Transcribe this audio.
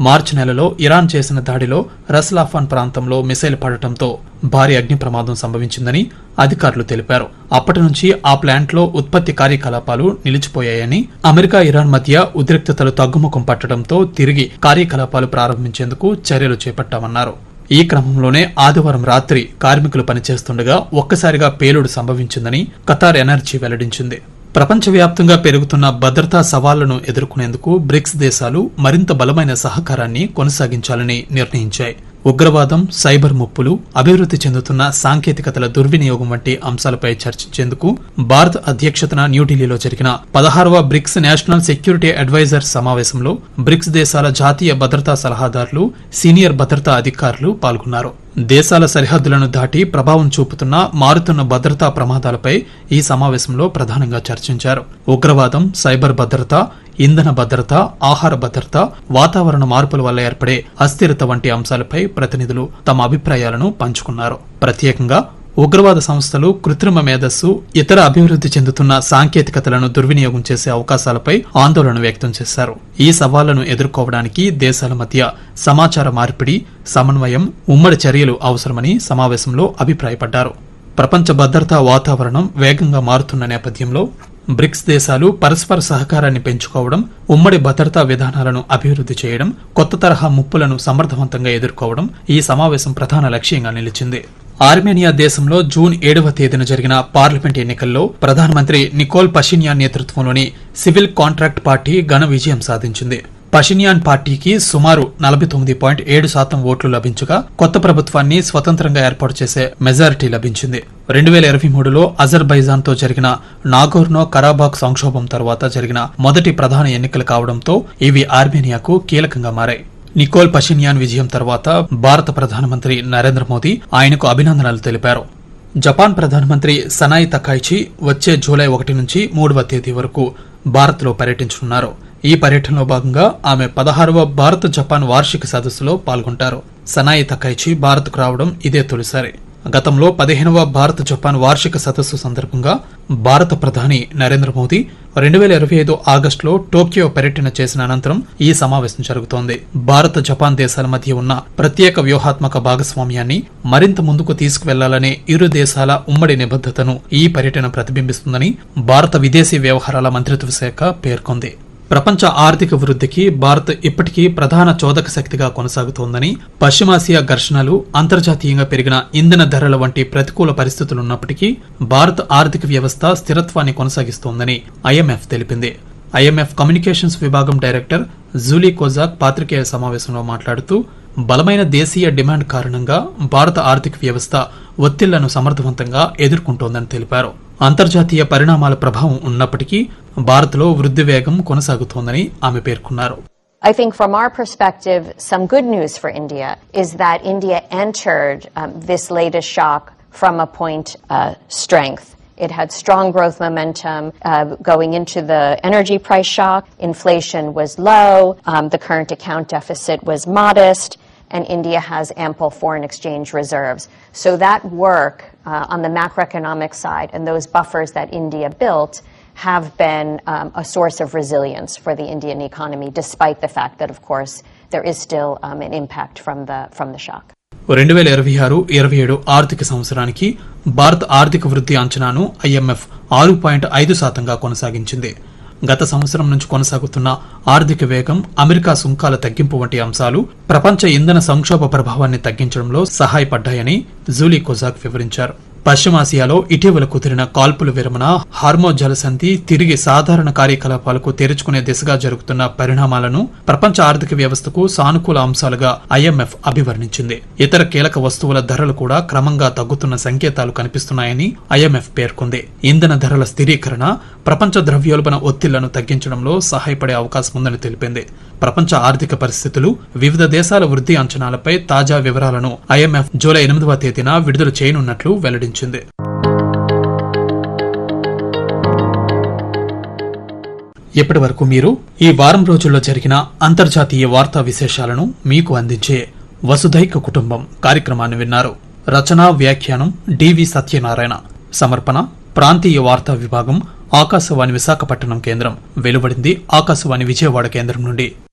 మార్చి నెలలో ఇరాన్ చేసిన దాడిలో రస్లాఫాన్ ప్రాంతంలో మిసైల్ పడటంతో భారీ అగ్ని ప్రమాదం సంభవించిందని అధికారులు తెలిపారు అప్పటి నుంచి ఆ ప్లాంట్లో ఉత్పత్తి కార్యకలాపాలు నిలిచిపోయాయని అమెరికా ఇరాన్ మధ్య ఉద్రిక్తతలు తగ్గుముఖం పట్టడంతో తిరిగి కార్యకలాపాలు ప్రారంభించేందుకు చర్యలు చేపట్టామన్నారు ఈ క్రమంలోనే ఆదివారం రాత్రి కార్మికులు పనిచేస్తుండగా ఒక్కసారిగా పేలుడు సంభవించిందని ఖతార్ ఎనర్జీ వెల్లడించింది ప్రపంచవ్యాప్తంగా పెరుగుతున్న భద్రతా సవాళ్లను ఎదుర్కొనేందుకు బ్రిక్స్ దేశాలు మరింత బలమైన సహకారాన్ని కొనసాగించాలని నిర్ణయించాయి ఉగ్రవాదం సైబర్ ముప్పులు అభివృద్ధి చెందుతున్న సాంకేతికతల దుర్వినియోగం వంటి అంశాలపై చర్చించేందుకు భారత్ అధ్యక్షతన న్యూఢిల్లీలో జరిగిన పదహారవ బ్రిక్స్ నేషనల్ సెక్యూరిటీ అడ్వైజర్ సమావేశంలో బ్రిక్స్ దేశాల జాతీయ భద్రతా సలహాదారులు సీనియర్ భద్రతా అధికారులు పాల్గొన్నారు దేశాల సరిహద్దులను దాటి ప్రభావం చూపుతున్న మారుతున్న భద్రతా ప్రమాదాలపై ఈ సమావేశంలో ప్రధానంగా చర్చించారు ఉగ్రవాదం సైబర్ భద్రత ఇంధన భద్రత ఆహార భద్రత వాతావరణ మార్పుల వల్ల ఏర్పడే అస్థిరత వంటి అంశాలపై ప్రతినిధులు తమ అభిప్రాయాలను పంచుకున్నారు ప్రత్యేకంగా ఉగ్రవాద సంస్థలు కృత్రిమ మేధస్సు ఇతర అభివృద్ధి చెందుతున్న సాంకేతికతలను దుర్వినియోగం చేసే అవకాశాలపై ఆందోళన వ్యక్తం చేశారు ఈ సవాళ్లను ఎదుర్కోవడానికి దేశాల మధ్య సమాచార మార్పిడి సమన్వయం ఉమ్మడి చర్యలు అవసరమని సమావేశంలో అభిప్రాయపడ్డారు ప్రపంచ భద్రతా వాతావరణం వేగంగా మారుతున్న నేపథ్యంలో బ్రిక్స్ దేశాలు పరస్పర సహకారాన్ని పెంచుకోవడం ఉమ్మడి భద్రతా విధానాలను అభివృద్ధి చేయడం కొత్త తరహా ముప్పులను సమర్థవంతంగా ఎదుర్కోవడం ఈ సమావేశం ప్రధాన లక్ష్యంగా నిలిచింది ఆర్మేనియా దేశంలో జూన్ ఏడవ తేదీన జరిగిన పార్లమెంట్ ఎన్నికల్లో ప్రధానమంత్రి నికోల్ పషిన్యాన్ నేతృత్వంలోని సివిల్ కాంట్రాక్ట్ పార్టీ ఘన విజయం సాధించింది పషిన్యాన్ పార్టీకి సుమారు నలభై తొమ్మిది పాయింట్ ఏడు శాతం ఓట్లు లభించగా కొత్త ప్రభుత్వాన్ని స్వతంత్రంగా ఏర్పాటు చేసే మెజారిటీ లభించింది రెండు వేల ఇరవై మూడులో అజర్బైజాన్ తో జరిగిన నాగోర్నో కరాబాక్ సంక్షోభం తర్వాత జరిగిన మొదటి ప్రధాన ఎన్నికలు కావడంతో ఇవి ఆర్మేనియాకు కీలకంగా మారాయి నికోల్ పషిన్యాన్ విజయం తర్వాత భారత ప్రధానమంత్రి నరేంద్ర మోదీ ఆయనకు అభినందనలు తెలిపారు జపాన్ ప్రధానమంత్రి సనాయి తకాయిచి వచ్చే జూలై ఒకటి నుంచి మూడవ తేదీ వరకు భారత్లో పర్యటించనున్నారు ఈ పర్యటనలో భాగంగా ఆమె పదహారవ భారత్ జపాన్ వార్షిక సదస్సులో పాల్గొంటారు సనాయి తకైచి భారత్కు రావడం ఇదే తొలిసారి గతంలో పదిహేనవ భారత్ జపాన్ వార్షిక సదస్సు సందర్భంగా భారత ప్రధాని నరేంద్ర మోదీ రెండు వేల ఇరవై ఐదు ఆగస్టులో టోక్యో పర్యటన చేసిన అనంతరం ఈ సమావేశం జరుగుతోంది భారత్ జపాన్ దేశాల మధ్య ఉన్న ప్రత్యేక వ్యూహాత్మక భాగస్వామ్యాన్ని మరింత ముందుకు తీసుకువెళ్లాలనే ఇరు దేశాల ఉమ్మడి నిబద్దతను ఈ పర్యటన ప్రతిబింబిస్తుందని భారత విదేశీ వ్యవహారాల మంత్రిత్వ శాఖ పేర్కొంది ప్రపంచ ఆర్థిక వృద్ధికి భారత్ ఇప్పటికీ ప్రధాన చోదక శక్తిగా కొనసాగుతోందని పశ్చిమాసియా ఘర్షణలు అంతర్జాతీయంగా పెరిగిన ఇంధన ధరల వంటి ప్రతికూల పరిస్థితులున్నప్పటికీ భారత్ ఆర్థిక వ్యవస్థ స్థిరత్వాన్ని కొనసాగిస్తోందని ఐఎంఎఫ్ తెలిపింది ఐఎంఎఫ్ కమ్యూనికేషన్స్ విభాగం డైరెక్టర్ జూలీ కోజాక్ పాత్రికేయ సమావేశంలో మాట్లాడుతూ బలమైన దేశీయ డిమాండ్ కారణంగా భారత ఆర్థిక వ్యవస్థ ఒత్తిళ్లను సమర్థవంతంగా ఎదుర్కొంటోందని తెలిపారు అంతర్జాతీయ పరిణామాల ప్రభావం ఉన్నప్పటికీ భారత్లో వృద్ధి వేగం కొనసాగుతోందని ఆమె పేర్కొన్నారు I think from our perspective, some good news for India is that India entered um, this latest shock from a point of strength. It had strong growth momentum uh, going into the energy price shock. Inflation was low. Um, the current account deficit was modest. And India has ample foreign exchange reserves. So that work uh, on the macroeconomic side and those buffers that India built have been um, a source of resilience for the Indian economy, despite the fact that, of course, there is still um, an impact from the, from the shock. రెండు వేల ఇరవై ఆరు ఇరవై ఏడు ఆర్థిక సంవత్సరానికి భారత్ ఆర్థిక వృద్ధి అంచనాను ఐఎంఎఫ్ ఆరు పాయింట్ ఐదు శాతంగా కొనసాగించింది గత సంవత్సరం నుంచి కొనసాగుతున్న ఆర్థిక వేగం అమెరికా సుంకాల తగ్గింపు వంటి అంశాలు ప్రపంచ ఇంధన సంక్షోభ ప్రభావాన్ని తగ్గించడంలో సహాయపడ్డాయని జూలీ కొజాక్ వివరించారు పశ్చిమాసియాలో ఇటీవల కుదిరిన కాల్పుల విరమణ హార్మో జలసంధి తిరిగి సాధారణ కార్యకలాపాలకు తెరుచుకునే దిశగా జరుగుతున్న పరిణామాలను ప్రపంచ ఆర్థిక వ్యవస్థకు సానుకూల అంశాలుగా ఐఎంఎఫ్ అభివర్ణించింది ఇతర కీలక వస్తువుల ధరలు కూడా క్రమంగా తగ్గుతున్న సంకేతాలు కనిపిస్తున్నాయని ఐఎంఎఫ్ పేర్కొంది ఇంధన ధరల స్థిరీకరణ ప్రపంచ ద్రవ్యోల్బణ ఒత్తిళ్లను తగ్గించడంలో సహాయపడే అవకాశం ఉందని తెలిపింది ప్రపంచ ఆర్థిక పరిస్థితులు వివిధ దేశాల వృద్ధి అంచనాలపై తాజా వివరాలను ఐఎంఎఫ్ జూలై ఎనిమిదవ తేదీన విడుదల చేయనున్నట్లు వెల్లడించింది ఇప్పటి వరకు మీరు ఈ వారం రోజుల్లో జరిగిన అంతర్జాతీయ వార్తా విశేషాలను మీకు అందించే వసుధైక కుటుంబం కార్యక్రమాన్ని విన్నారు రచనా వ్యాఖ్యానం డివి సత్యనారాయణ సమర్పణ ప్రాంతీయ వార్తా విభాగం ఆకాశవాణి విశాఖపట్నం కేంద్రం వెలువడింది ఆకాశవాణి విజయవాడ కేంద్రం నుండి